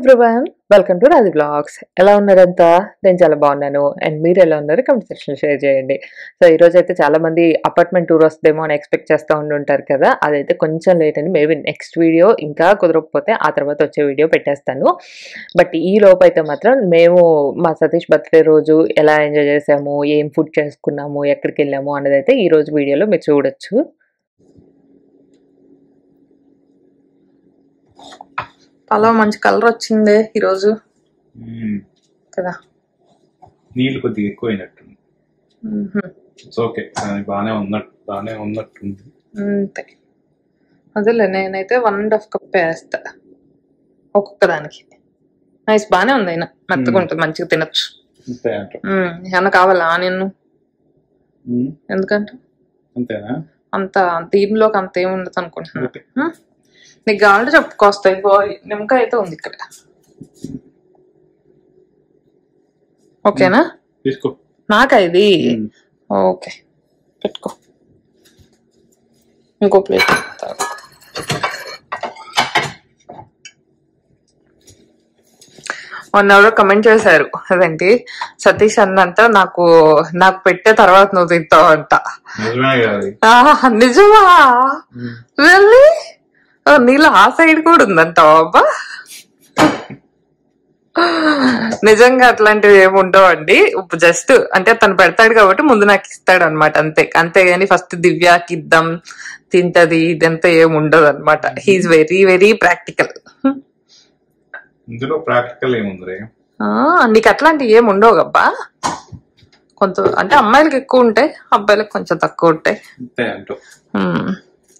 Everyone welcome to Raju blogs ఎలా ఉన్నారంతా నేను చాలా బాగున్నాను అండ్ మీరు ఎలా ఉన్నారు కమెంట్ సెక్షన్ షేర్ చేయండి సో ఈ రోజు అయితే చాలా మంది అపార్ట్మెంట్ టూర్ వస్తుందేమో అని ఎక్స్పెక్ట్ చేస్తూ ఉండుంటారు కదా అదైతే కొంచెం లేట్ అని మేబీ నెక్స్ట్ వీడియో ఇంకా కుదరకపోతే ఆ తర్వాత వచ్చే వీడియో పెట్టేస్తాను బట్ ఈ లోపు అయితే మాత్రం మేము మా సతీష్ బర్త్డే రోజు ఎలా ఎంజాయ్ చేసాము ఏం ఫుడ్ చేసుకున్నాము ఎక్కడికి వెళ్ళాము అన్నది అయితే ఈ రోజు వీడియోలో మీరు చూడొచ్చు పలావ్ మంచి కలర్ వచ్చింది ఈరోజు మ్మ్. కదా నీళ్ళు కొద్దిగా ఎక్కువైనట్టుంది మ్మ్. ఇట్స్ ఓకే కానీ బాగానే ఉన్నట్టు బాగానే ఉన్నట్టుంది అంతే అదేలే నేనైతే వన్ అండ్ హాఫ్ కప్ వేస్తా ఒక్కొక్క దానికి నైస్ బానే ఉంది అయినా మెత్తగా ఉంటుంది మంచిగా తినొచ్చు అంతే అంట మ్మ్. ఏమన్నా కావాలా నేను మ్మ్. ఎందుకంటే అంతేనా అంత దీనిలోకి అంత ఏమి ఉండదు అనుకుంటున్నాను ఓకే మ్మ్. నీకు కావాలంటే చెప్పుకొస్తాయి బాయ్ నిమ్మకాయ అయితే ఉంది ఇక్కడ ఓకేనా తీసుకో నాకా ఇది మ్మ్. ఓకే పెట్టుకో ఇంకో ప్లేట్ మొన్న ఎవరో కమెంట్ చేశారు అదేంటి సతీష్ అన్నంత నాకు నాకు పెట్టే తర్వాత నువ్వు తింటావు అంట నిజమే కదా అది. ఆహా, నిజమా మ్మ్. వెళ్ళి నీలో ఆ సైడ్ కూడా ఉందంటావా అబ్బా నిజంగా అట్లాంటివి ఏమి ఉండవండి జస్ట్ అంటే తను పెడతాడు కాబట్టి ముందు నాకు ఇస్తాడు అనమాట అంతే అంతేగాని ఫస్ట్ దివ్యాకి ఇద్దాం తింటది ఇదంతా ఏమి ఉండదు అనమాట హీఈస్ వెరీ వెరీ ప్రాక్టికల్ ఇందులో ప్రాక్టికల్ ఏముంది నీకు అట్లాంటివి ఏమి ఉండవు గబ్బా కొంత అంటే అమ్మాయిలకి ఎక్కువ ఉంటాయి అబ్బాయిలకు కొంచెం తక్కువ ఉంటాయి అంతే అంటూ మ్మ్.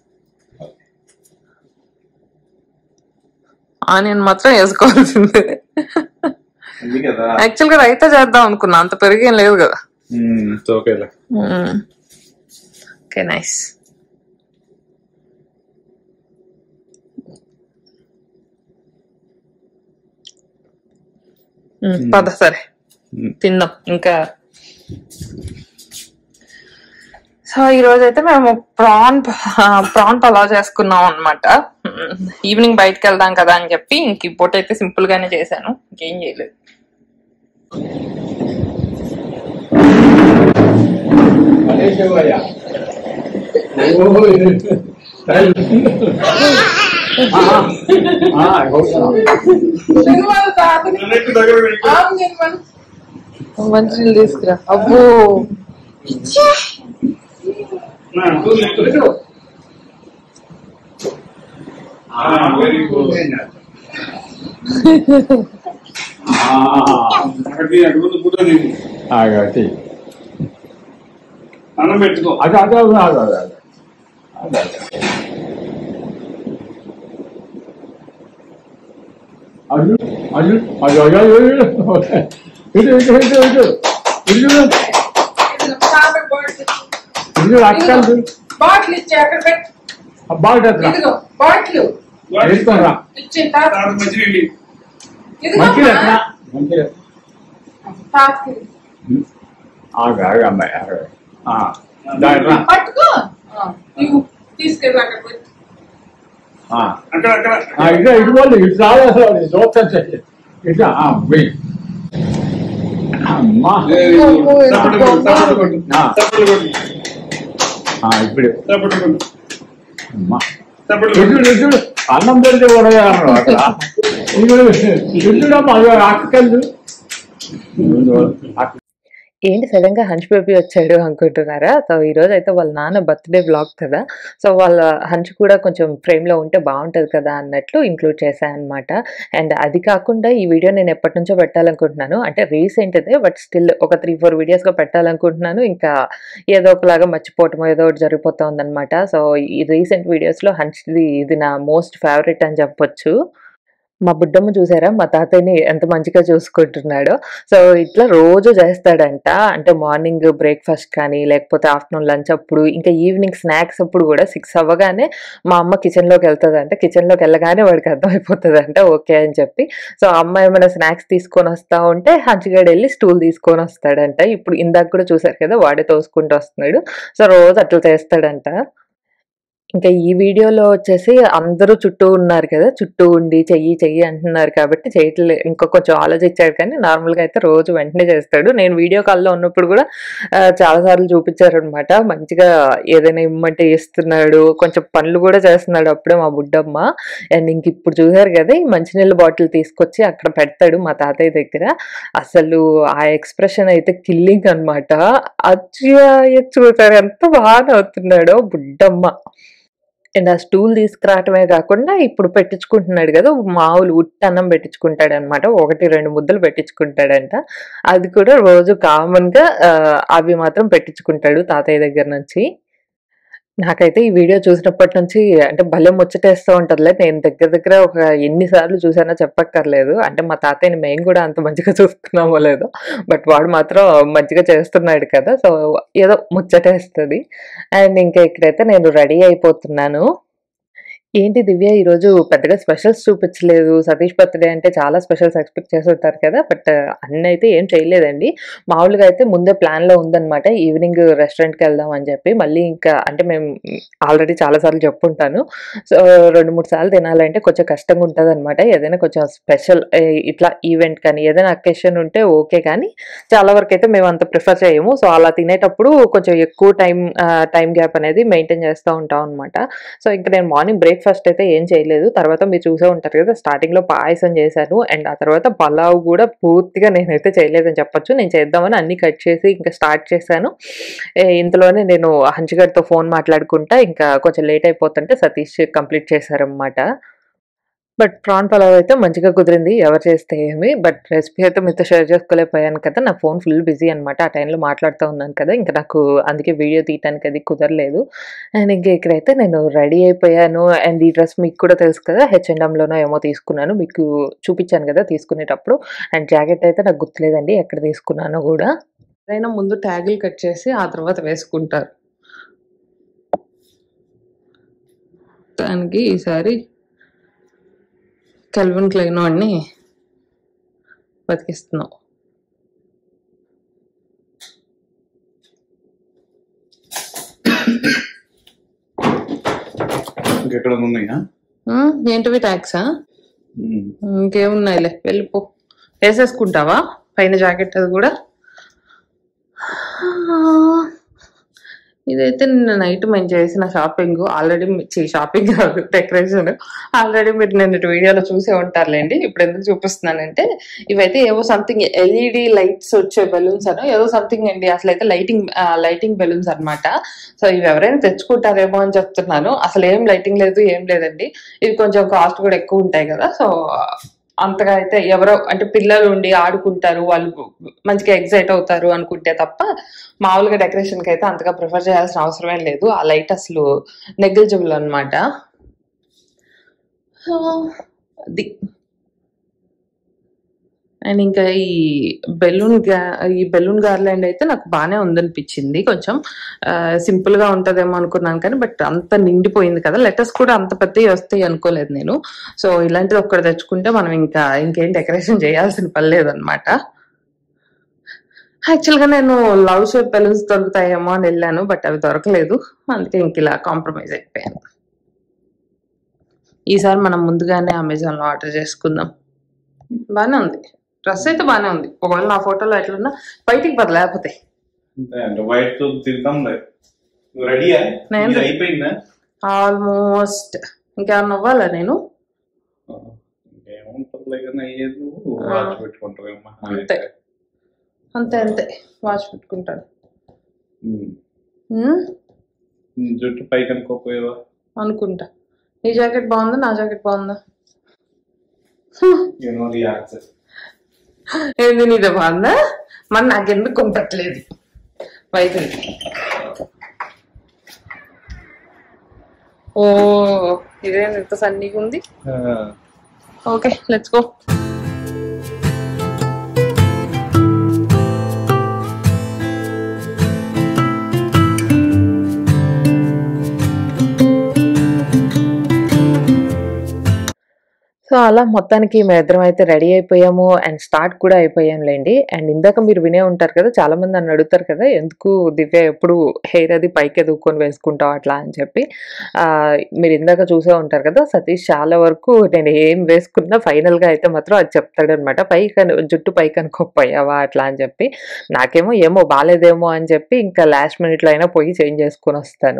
ఆనియన్ మాత్రం వేసుకోవాల్సిందే ఉంది కదా యాక్చువల్ గా రైతా చేద్దాం అనుకున్నా అంత పెరిగేం లేదు కదా మ్మ్. ఇట్స్ ఓకేలే ఓకే నైస్ పద సరే మ్మ్. తిందాం ఇంకా సో ఈ రోజు అయితే మేము ప్రాన్ ప్రాన్ పలావ్ చేసుకున్నాం అనమాట ఈవినింగ్ బయటకు వెళ్దాం కదా అని చెప్పి ఇంక ఈ పూట అయితే సింపుల్ గానే చేశాను ఇంకేం చేయలేదు మంచి తీసుకురా అబ్బో వెరీ గుడ్ ఆగటి అన్నం పెట్టుకో అది అదే అదే అదే అదే అయ్యో అయ్యో అయ్యో అయ్యో అయ్యో ఇటు ఇటు ఇటు ఇటు ఇల్లు ఇల్లు అక్కలు బాటిల్ ఇచ్చి అక్కడ పెట్టు బాగా ఇదిగో బాటిల్ వేసుకోరా ఇచ్చి తాత మంచినీళ్ళు ఇదిగో మంచిది అమ్మా. ఎట్లా మంచిది తాతకి ఆగ ఆగ అమ్మాయి ఆగ దాంట్లో పట్టుకో ఆ, ఇవ్వు. తీసుకెళ్ళి అక్కడ పెట్టు అక్కడ అక్కడ ఇట్లా ఇటు వాళ్ళు ఇటు రావాలి చూస్తాను ఇట్లా వెయ్యి అమ్మా తప్పట్లు కొట్టు, తప్పట్లు కొట్టు. ఆ. తప్పట్లు కొట్టు. ఆ, ఇప్పుడు తప్పట్లు కొట్టు. అమ్మా తప్పట్లు కొట్టు. ఇల్లు ఇల్లు అన్నం పెడితే కూడా అక్కడ ఇల్లు ఇల్లుడమ్మా అయ్యో అక్కలు ఏంటి సడన్ గా హంచ్ బేబీ వచ్చాడు అనుకుంటున్నారా సో ఈ రోజు అయితే వాళ్ళ నాన్న బర్త్డే బ్లాగ్ కదా సో వాళ్ళ హంచ్ కూడా కొంచెం ఫ్రేమ్ లో ఉంటే బాగుంటది కదా అన్నట్లు ఇంక్లూడ్ చేశాను అనమాట అండ్ అది కాకుండా ఈ వీడియో నేను ఎప్పటి నుంచో పెట్టాలనుకుంటున్నాను అంటే రీసెంట్ ఇదే బట్ స్టిల్ ఒక త్రీ ఫోర్ వీడియోస్ గా పెట్టాలనుకుంటున్నాను ఇంకా ఏదో ఒకలాగా మర్చిపోవటం ఏదో ఒకటి జరిగిపోతుంది అనమాట సో ఈ రీసెంట్ వీడియోస్ లో హంచ్ది ఇది నా మోస్ట్ ఫేవరెట్ అని చెప్పొచ్చు మా బుడ్డమ్మ చూసారా మా తాతయ్యని ఎంత మంచిగా చూసుకుంటున్నాడో సో ఇట్లా రోజు చేస్తాడంట అంటే మార్నింగ్ బ్రేక్ఫాస్ట్ కానీ లేకపోతే ఆఫ్టర్నూన్ లంచ్ అప్పుడు ఇంకా ఈవినింగ్ స్నాక్స్ అప్పుడు కూడా సిక్స్ అవ్వగానే మా అమ్మ కిచెన్లోకి వెళ్తుందంట కిచెన్లోకి వెళ్ళగానే వాడికి అర్థమైపోతుందంట ఓకే అని చెప్పి సో అమ్మ ఏమైనా స్నాక్స్ తీసుకొని వస్తా ఉంటే హంచిగాడు వెళ్ళి స్టూల్ తీసుకొని వస్తాడంట ఇప్పుడు ఇందాక కూడా చూసారు కదా వాడే తోసుకుంటూ వస్తున్నాడు సో రోజు అట్లా చేస్తాడంట ఇంకా ఈ వీడియోలో వచ్చేసి అందరూ చుట్టూ ఉన్నారు కదా! చుట్టూ ఉండి చెయ్యి, చెయ్యి అంటున్నారు కాబట్టి చేయట్లే ఇంకా కొంచెం ఆలోచించాడు కానీ నార్మల్‌గా అయితే రోజు వెంటనే చేస్తాడు. నేను వీడియో కాల్‌లో ఉన్నప్పుడు కూడా ఆహ్, చాలా సార్లు చూపించారనమాట. మంచిగా ఏదైనా ఇమ్మంటే ఇస్తున్నాడు. కొంచెం పనులు కూడా చేస్తున్నాడు అప్పుడే మా బుడ్డమ్మ. అండ్ ఇంక ఇప్పుడు చూసారు కదా! ఈ మంచినీళ్ళ బాటిల్ తీసుకొచ్చి అక్కడ పెడతాడు మా తాతయ్య దగ్గర. అసలు ఆ ఎక్స్‌ప్రెషన్ అయితే కిల్లింగ్ అనమాట. అచ్చయ్య చూసారు ఎంత బాగా నవ్వుతున్నాడో బుడ్డమ్మ. అండ్ ఆ స్టూల్ తీసుకురావటమే కాకుండా ఇప్పుడు పెట్టించుకుంటున్నాడు కదా! మామూలు ఉట్టన్నం పెట్టించుకుంటాడనమాట. 1, 2 ముద్దలు పెట్టించుకుంటాడంట. అది కూడా రోజు కామన్‌గా ఆహ్, అవి మాత్రం పెట్టించుకుంటాడు తాతయ్య దగ్గర నుంచి. నాకైతే ఈ వీడియో చూసినప్పటి నుంచి అంటే భలే ముచ్చటేస్తూ ఉంటదిలే. నేను దగ్గర దగ్గర ఒక ఎన్ని సార్లు చూసానో చెప్పక్కర్లేదు. అంటే మా తాతయ్యని మేము కూడా అంత మంచిగా చూసుకున్నామో లేదో. బట్ వాడు మాత్రం మంచిగా చేస్తున్నాడు కదా! సో, ఏదో ముచ్చటేస్తది. అండ్ ఇంకా ఇక్కడైతే నేను రెడీ అయిపోతున్నాను. ఏంటి దివ్య ఈరోజు పెద్దగా స్పెషల్స్ చూపించలేదు. సతీష్ బర్త్‌డే అంటే చాలా స్పెషల్స్ ఎక్స్‌పెక్ట్ చేసుంటారు కదా! బట్ అన్నయితే ఏం చేయలేదండి. మామూలుగా అయితే ముందే ప్లాన్‌లో ఉందనమాట. ఈవినింగ్ రెస్టారెంట్‌కెళ్దాం అని చెప్పి. మళ్ళీ ఇంకా అంటే మేము ఆల్రెడీ చాలా సార్లు చెప్పుంటాను. సో, 2, 3 సార్లు తినాలంటే కొంచెం కష్టంగా ఉంటదనమాట. ఏదైనా కొంచెం స్పెషల్ ఎ ఇట్లా ఈవెంట్ కానీ ఏదైనా అకేషన్ ఉంటే ఓకే కానీ చాలా వరకైతే మేము అంత ప్రిఫర్ చేయము. సో, అలా తినేటప్పుడు కొంచెం ఎక్కువ టైం ఆహ్, టైమ్ గ్యాప్ అనేది మెయింటైన్ చేస్తా ఉంటాం అనమాట. సో, ఇంక నేను మార్నింగ్ బ్రేక్‌ఫాస్ట్ అయితే ఏం చేయలేదు. తర్వాత మీరు చూసే ఉంటారు కదా! స్టార్టింగ్‌లో పాయసం చేశాను. అండ్ ఆ తర్వాత పలావ్ కూడా పూర్తిగా నేనైతే చేయలేదని చెప్పొచ్చు. నేను చేద్దామని అన్నీ కట్ చేసి ఇంకా స్టార్ట్ చేశాను. ఎ ఇంతలోనే నేను హన్షు గారితో ఫోన్ మాట్లాడుకుంటా ఇంకా కొంచెం లేట్ అయిపోతుంటే సతీష్ కంప్లీట్ చేశారనమాట. బట్ ప్రాన్ పలావ్ అయితే మంచిగా కుదిరింది. ఎవరు చేస్తే ఏమి. బట్ రెసిపీ అయితే మీతో షేర్ చేసుకోలేకపోయాను కదా! నా ఫోన్ ఫుల్ బిజీ అనమాట. ఆ టైంలో మాట్లాడుతూ ఉన్నాను కదా! ఇంక నాకు అందుకే వీడియో తీయటానికి అది కుదరలేదు. అండ్ ఇంక ఇక్కడైతే నేను రెడీ అయిపోయాను. అండ్ ఈ డ్రెస్ మీకు కూడా తెలుసు కదా! హెచ్&ఎంలోనో ఏమో తీసుకున్నాను. మీకు చూపించాను కదా! తీసుకునేటప్పుడు. అండ్ జాకెట్ అయితే నాకు గుర్తులేదండి ఎక్కడ తీసుకున్నానో కూడా. ఎవరైనా ముందు ట్యాగులు కట్ చేసి ఆ తర్వాత వేసుకుంటారు. దానికి ఈసారి కెల్విన్ క్లెయిన్ వాడిని బతికిస్తున్నాం. ఇంకెక్కడ ఉన్నాయా హ్మ్. ఏంటివి ట్యాగ్సా? ఇంకేమున్నాయిలే వెళ్ళిపో. వేసేసుకుంటావా పైన జాకెట్ అది కూడా? ఇదైతే నిన్న నైట్ మేము చేసిన షాపింగ్. ఆల్రెడీ ఛీ షాపింగ్ కాదు డెకరేషన్. ఆల్రెడీ మీరు నిన్నటి వీడియోలో చూసే ఉంటారులెండి. ఇప్పుడు ఎందుకు చూపిస్తున్నానంటే ఇవైతే ఏవో సంథింగ్ ఎల్ఈడీ లైట్స్ వచ్చే బెలూన్స్ అనో ఏదో సంథింగ్ అండి. అసలైతే లైటింగ్ ఆహ్, లైటింగ్ బెలూన్స్ అన్నమాట. సో, ఇవి ఎవరైనా తెచ్చుకుంటారేమో అని చెప్తున్నాను. అసలు ఏం లైటింగ్ లేదు ఏం లేదండి. ఇవి కొంచెం కాస్ట్ కూడా ఎక్కువ ఉంటాయి కదా! సో, అంతగా అయితే ఎవరో అంటే పిల్లలు ఉండి ఆడుకుంటారు. వాళ్ళు మంచిగా ఎక్సైట్ అవుతారు అనుకుంటే తప్ప మామూలుగా డెకరేషన్‌కి అయితే అంతగా ప్రిఫర్ చేయాల్సిన అవసరం ఏం లేదు. ఆ లైట్ అసలు నెగ్లిజిబుల్ అనమాట. సో, అది. అండ్ ఇంకా ఈ బెలూన్ గా ఈ బెలూన్ గార్లాండ్ అయితే నాకు బానే ఉందనిపించింది. కొంచెం ఆహ్, సింపుల్‌గా ఉంటదేమో అనుకున్నాను కానీ బట్ అంత నిండిపోయింది కదా! లెటర్స్ కూడా అంత పెద్దయి వస్తాయి అనుకోలేదు నేను. సో, ఇలాంటిది ఒక్కటి తెచ్చుకుంటే మనం ఇంకా ఇంకేం డెకరేషన్ చేయాల్సిన పని లేదనమాట. యాక్చువల్‌గా నేను లవ్ షేప్ బెలూన్స్ దొరుకుతాయేమో అని ఎళ్ళాను. బట్ అవి దొరకలేదు. అందుకే ఇంక ఇలా కాంప్రమైజ్ అయిపోయాను. ఈసారి మనం ముందుగానే అమెజాన్‌లో ఆర్డర్ చేసుకుందాం. బానే ఉంది. డ్రెస్ అయితే బానే ఉంది. ఒకవేళ నా ఫోటోలో ఎట్లున్నా బయటికి పద లేపోతే. అంతే అంటే వైట్ తో తిరుగుతాంలే నువ్వు రెడీయా నేను ఇది రెడీ. అయిపోయిందా ఆల్మోస్ట్ ఇంకేమన్నా అవ్వాలా నేను? ఇంకేముంటుంది కానీ అయ్యేది నువ్వు ఆ. వాచ్ పెట్టుకుంటావేమో అంతే. అంతే అంతే. వాచ్ పెట్టుకుంటాను. ఉమ్. హ్మ్. ఉమ్, జుట్టు పైకి అనుకోపోయేవా అనుకుంటా. నీ జాకెట్ బాగుందా? నా జాకెట్ బాగుందా? యు నో ది ఆన్సర్ ఏంది నీదే బాగుందా? మరి నాకెందుకు కొనపట్లేదు వైద్యులు ఓ ఇదేం ఇంత సన్నీగా ఉంది ఓకే లెట్స్ గో సో అలా మొత్తానికి మేమిద్దరం అయితే రెడీ అయిపోయాము అండ్ స్టార్ట్ కూడా అయిపోయాంలేండి అండ్ ఇందాక మీరు వినే ఉంటారు కదా చాలా మంది నన్ను అడుగుతారు కదా ఎందుకు దివ్య ఎప్పుడు హెయిర్ అది పైకి ఎదుక్కొని వేసుకుంటావు అట్లా అని చెప్పి ఆ, మీరు ఇందాక చూసే ఉంటారు కదా సతీష్ చాలా వరకు నేను ఏం వేసుకున్నా ఫైనల్గా అయితే మాత్రం అది చెప్తాడనమాట పైకి అను- జుట్టు పైకి అనుకోపోయావా అట్లా అని చెప్పి నాకేమో ఏమో బాగాలేదేమో అని చెప్పి ఇంకా లాస్ట్ మినిట్లో అయినా పోయి చేంజ్ చేసుకొని వస్తాను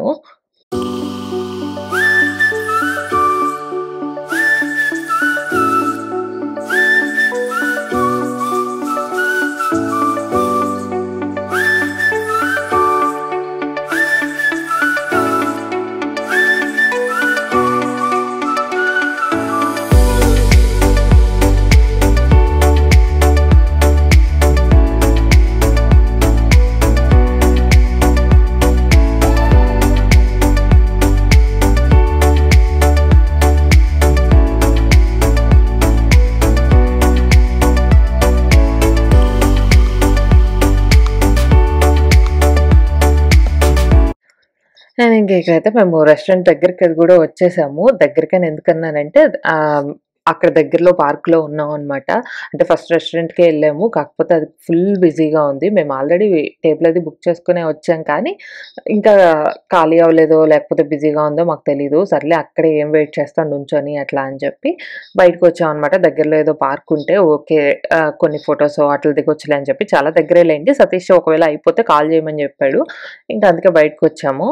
నేను ఇంక ఇక్కడైతే మేము రెస్టారెంట్ దగ్గరికి అది కూడా వచ్చేసాము దగ్గరికని ఎందుకన్నానంటే ఆ, అక్కడ దగ్గరలో పార్క్లో ఉన్నాం అనమాట అంటే ఫస్ట్ రెస్టారెంట్కే వెళ్ళాము కాకపోతే అది ఫుల్ బిజీగా ఉంది మేము ఆల్రెడీ టేబుల్ అది బుక్ చేసుకునే వచ్చాం కానీ ఇంకా ఖాళీ అవ్వలేదో లేకపోతే బిజీగా ఉందో మాకు తెలీదు సర్లే అక్కడే ఏం వెయిట్ చేస్తాను నుంచొని అట్లా అని చెప్పి బయటకు వచ్చాం అనమాట దగ్గరలో ఏదో పార్క్ ఉంటే ఓకే ఆ, కొన్ని ఫొటోస్ అట్లా దిగొచ్చులే అని చెప్పి చాలా దగ్గరే లేండి సతీష్ ఒకవేళ అయిపోతే కాల్ చేయమని చెప్పాడు ఇంకా అందుకే బయటకు వచ్చాము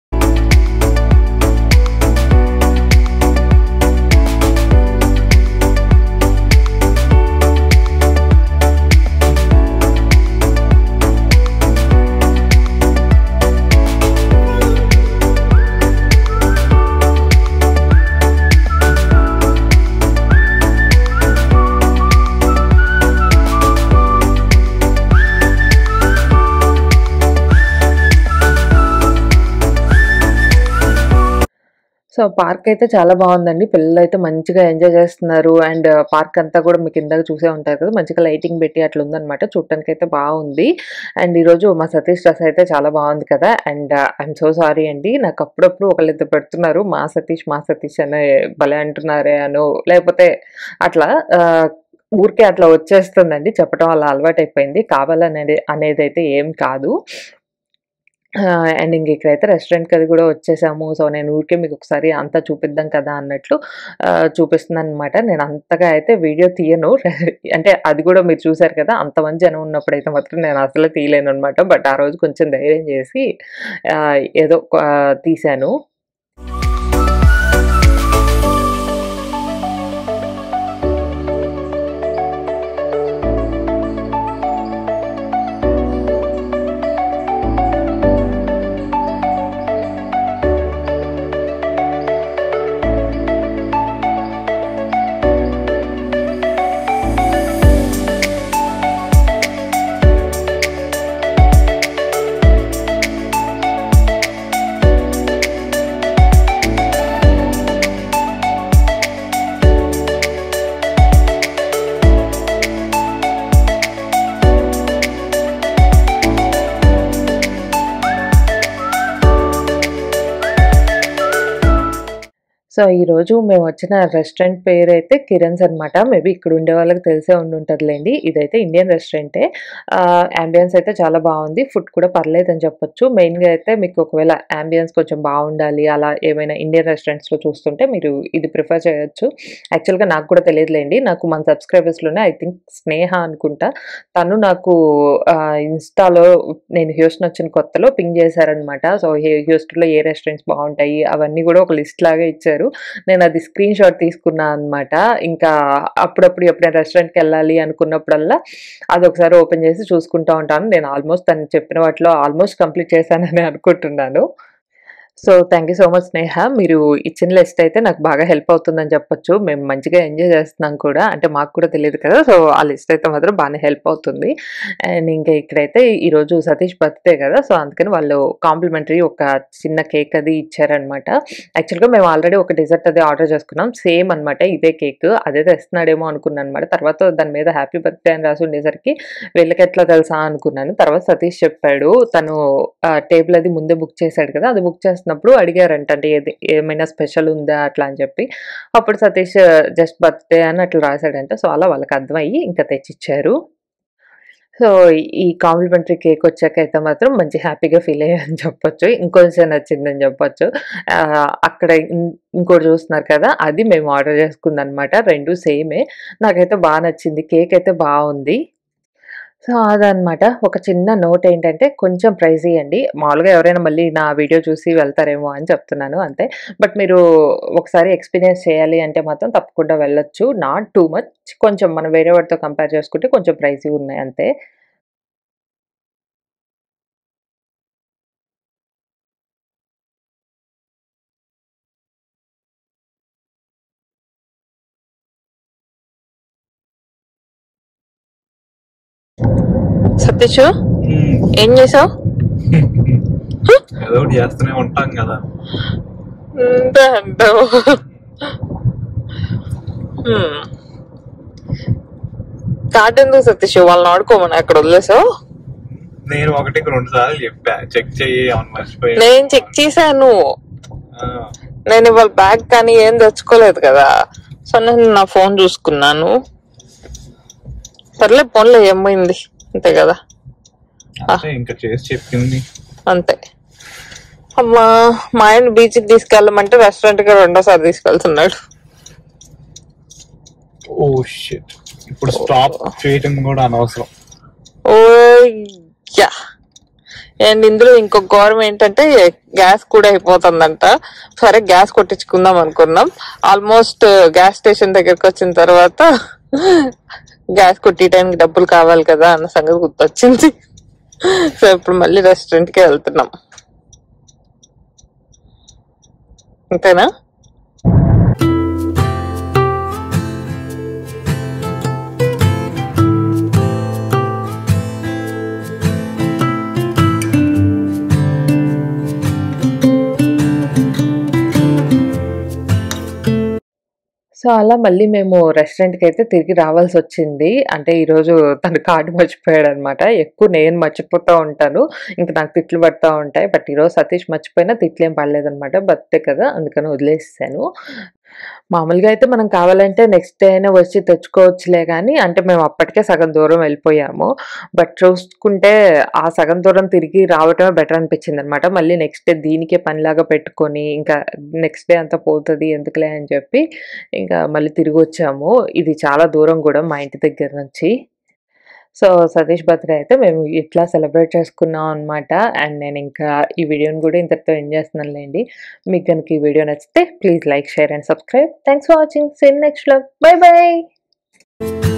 సో పార్క్ అయితే చాలా బాగుందండి పిల్లలు అయితే మంచిగా ఎంజాయ్ చేస్తున్నారు అండ్ పార్క్ అంతా కూడా మీకు ఇందాక చూసే ఉంటారు కదా మంచిగా లైటింగ్ పెట్టి అట్లా ఉందన్నమాట చూడటానికి అయితే బాగుంది అండ్ ఈరోజు మా సతీష్ డ్రెస్ అయితే చాలా బాగుంది కదా అండ్ ఐఎమ్ సో సారీ అండి నాకు అప్పుడప్పుడు ఒకళ్ళిద్దరు పెడుతున్నారు మా సతీష్ మా సతీష్ అనే భలే అంటున్నారే అను లేకపోతే అట్లా ఆ, ఊరికే అట్లా వచ్చేస్తుందండి చెప్పడం అలా అలవాటు అయిపోయింది కావాలనేది అనేది అయితే ఏం కాదు అండ్ ఇంక ఇక్కడైతే రెస్టారెంట్కి అది కూడా వచ్చేసాము సో నేను ఊరికే మీకు ఒకసారి అంతా చూపిద్దాం కదా అన్నట్లు చూపిస్తున్నాను అనమాట నేను అంతగా అయితే వీడియో తీయను అంటే అది కూడా మీరు చూసారు కదా అంతమంది జనం ఉన్నప్పుడు అయితే మాత్రం నేను అసలు తీయలేను అనమాట బట్ ఆ రోజు కొంచెం ధైర్యం చేసి ఆ, ఏదో ఆ, తీశాను సో ఈరోజు మేము వచ్చిన రెస్టారెంట్ పేరు అయితే కిరణ్స్ అనమాట మేబీ ఇక్కడ ఉండే వాళ్ళకి తెలిసే ఉండి ఉంటుందిలేండి ఇదైతే ఇండియన్ రెస్టారెంటే అంబియన్స్ అయితే చాలా బాగుంది ఫుడ్ కూడా పర్లేదు అని చెప్పొచ్చు మెయిన్గా అయితే మీకు ఒకవేళ అంబియన్స్ కొంచెం బాగుండాలి అలా ఏమైనా ఇండియన్ రెస్టారెంట్స్లో చూస్తుంటే మీరు ఇది ప్రిఫర్ చేయొచ్చు యాక్చువల్గా నాకు కూడా తెలియదులేండి నాకు మన సబ్స్క్రైబర్స్లోనే ఐ థింక్ స్నేహ అనుకుంటా తను నాకు ఇన్స్టాలో నేను హ్యూస్టన్ వచ్చిన కొత్తలో పింగ్ చేశారనమాట సో హ్యూస్టన్లో ఏ రెస్టారెంట్స్ బాగుంటాయి అవన్నీ కూడా ఒక లిస్ట్ లాగా ఇచ్చారు నేను అది స్క్రీన్ షాట్ తీసుకున్నా అనమాట ఇంకా అప్పుడప్పుడు ఎప్పుడైనా రెస్టారెంట్కి వెళ్ళాలి అనుకున్నప్పుడల్లా అది ఒకసారి ఓపెన్ చేసి చూసుకుంటా ఉంటాను నేను ఆల్మోస్ట్ తను చెప్పిన వాటిలో ఆల్మోస్ట్ కంప్లీట్ చేశానని అనుకుంటున్నాను so thank you so much Sneha మీరు ఇచ్చిన లిస్ట్ అయితే నాకు బాగా హెల్ప్ అవుతుందని చెప్పొచ్చు మేము మంచిగా ఎంజాయ్ చేస్తున్నాం కూడా అంటే మాకు కూడా తెలియదు కదా సో ఆ లిస్ట్ అయితే మాత్రం బాగానే హెల్ప్ అవుతుంది అండ్ ఇంకా ఇక్కడైతే ఈరోజు సతీష్ బర్త్డే కదా సో అందుకని వాళ్ళు కాంప్లిమెంటరీ ఒక చిన్న కేక్ అది ఇచ్చారనమాట యాక్చువల్గా మేము ఆల్రెడీ ఒక డిజర్ట్ అది ఆర్డర్ చేసుకున్నాం సేమ్ అనమాట ఇదే కేక్ అదే తెస్తున్నాడేమో అనుకున్నాను అనమాట తర్వాత దాని మీద హ్యాపీ బర్త్డే అని రాసి ఉండేసరికి వీళ్ళకి ఎట్లా తెలుసా అనుకున్నాను తర్వాత సతీష్ చెప్పాడు తను టేబుల్ అది ముందే బుక్ చేశాడు కదా అది బుక్ చేస్తున్నాడు చేసినప్పుడు అడిగారంట అంటే ఏది ఏమైనా స్పెషల్ ఉందా అట్లా అని చెప్పి అప్పుడు సతీష్ జస్ట్ బర్త్‌డే అని అట్లా రాసాడంట. సో, అలా వాళ్ళకి అర్థమయ్యి ఇంకా తెచ్చిచ్చారు. సో, ఈ కాంప్లిమెంటరీ కేక్ వచ్చాకైతే మాత్రం మంచి హ్యాపీగా ఫీల్ అయ్యానని చెప్పొచ్చు. ఇంకొంచెం నచ్చిందని చెప్పొచ్చు. ఆహ్, అక్కడ ఇం ఇంకోటి చూస్తున్నారు కదా! అది మేము ఆర్డర్ చేసుకుందనమాట. 2 సేమే. నాకైతే బా నచ్చింది. కేక్ అయితే బావుంది. సో, అదనమాట. ఒక చిన్న నోట్ ఏంటంటే కొంచెం ప్రైజీ అండి. మామూలుగా ఎవరైనా మళ్ళీ నా వీడియో చూసి వెళ్తారేమో అని చెప్తున్నాను అంతే. బట్ మీరు ఒకసారి ఎక్స్‌పీరియన్స్ చేయాలి అంటే మాత్రం తప్పకుండా వెళ్ళొచ్చు. నాట్ టూ మచ్ కొంచెం మనం వేరే వాటితో కంపేర్ చేసుకుంటే కొంచెం ప్రైజీ ఉన్నాయి అంతే. సతీషు హ్మ్. ఏం చేసావు? ఏదో ఒకటి చేస్తూనే ఉంటాం కదా అంతే అంటావు. హ్మ్. కార్డ్ ఎందుకు సతీష్ వాళ్ళని ఆడుకోమని అక్కడ వదిలేసావు నేను ఒకటికి రెండు సార్లు చెప్పా చెక్ చెయ్యి అవును మర్చిపోయా నేను చెక్ చేశాను ఆ, నేను ఇవాళ బ్యాగ్ కానీ ఏం తెచ్చుకోలేదు కదా సో నేను నా ఫోన్ చూసుకున్నాను సర్లే ఫోన్లో ఏమైంది అంతే కదా అంతే ఇంకా చేసి చెప్పింది అంతే అమ్మా మా ఆయన బీచ్కి తీసుకెళ్ళమంటే రెస్టారెంట్ కి రెండోసారి తీసుకెళ్తున్నాడు ఓ షిట్ ఇప్పుడు స్టాప్ చేయటం కూడా అనవసరం ఓ యా అండ్ ఇందులో ఇంకో ఘోరం ఏంటంటే గ్యాస్ కూడా అయిపోతుందంట సరే గ్యాస్ కొట్టించుకుందాం అనుకున్నాం ఆల్మోస్ట్ గ్యాస్ స్టేషన్ దగ్గరికి వచ్చిన తర్వాత గ్యాస్ కొట్టియడానికి డబ్బులు కావాలి కదా అన్న సంగతి గుర్తొచ్చింది సో ఇప్పుడు మళ్ళీ రెస్టారెంట్ కి వెళ్తున్నాం అంతేనా సో, అలా మళ్ళీ మేము రెస్టారెంట్‌కైతే తిరిగి రావాల్సొచ్చింది. అంటే ఈరోజు తను కార్డ్ మర్చిపోయాడనమాట. ఎక్కువ నేను మర్చిపోతా ఉంటాను. ఇంక నాకు తిట్లు పడతా ఉంటాయి. బట్ ఈరోజు సతీష్ మర్చిపోయినా తిట్లేం పడలేదనమాట. బర్త్‌డే కదా! అందుకని వదిలేసేసాను. మామూలుగా అయితే మనం కావాలంటే నెక్స్ట్ డే అయినా వచ్చి తెచ్చుకోవచ్చులే గానీ, అంటే మేము అప్పటికే సగం దూరం వెళ్ళిపోయాము. బట్ చూసుకుంటే ఆ సగం దూరం తిరిగి రావటమే బెటర్ అనిపించిందనమాట. మళ్ళీ నెక్స్ట్ డే దీనికే పనిలాగా పెట్టుకొని, ఇంకా నెక్స్ట్ డే అంతా పోతది ఎందుకులే అని చెప్పి, ఇంకా మళ్ళీ తిరిగొచ్చాము. ఇది చాలా దూరం గూడా మా ఇంటి దగ్గర నుంచి. సో, సతీష్ బర్త్‌డే అయితే మేము ఇట్లా సెలబ్రేట్ చేసుకున్నాం అనమాట. అండ్ నేనింకా ఈ వీడియోని గూడా ఇంతటితో ఎండ్ చేస్తున్నానులెండి. మీకు గనుక ఈ వీడియో నచ్చితే please like, share and subscribe. Thanks for watching. See you in next vlog. Bye by.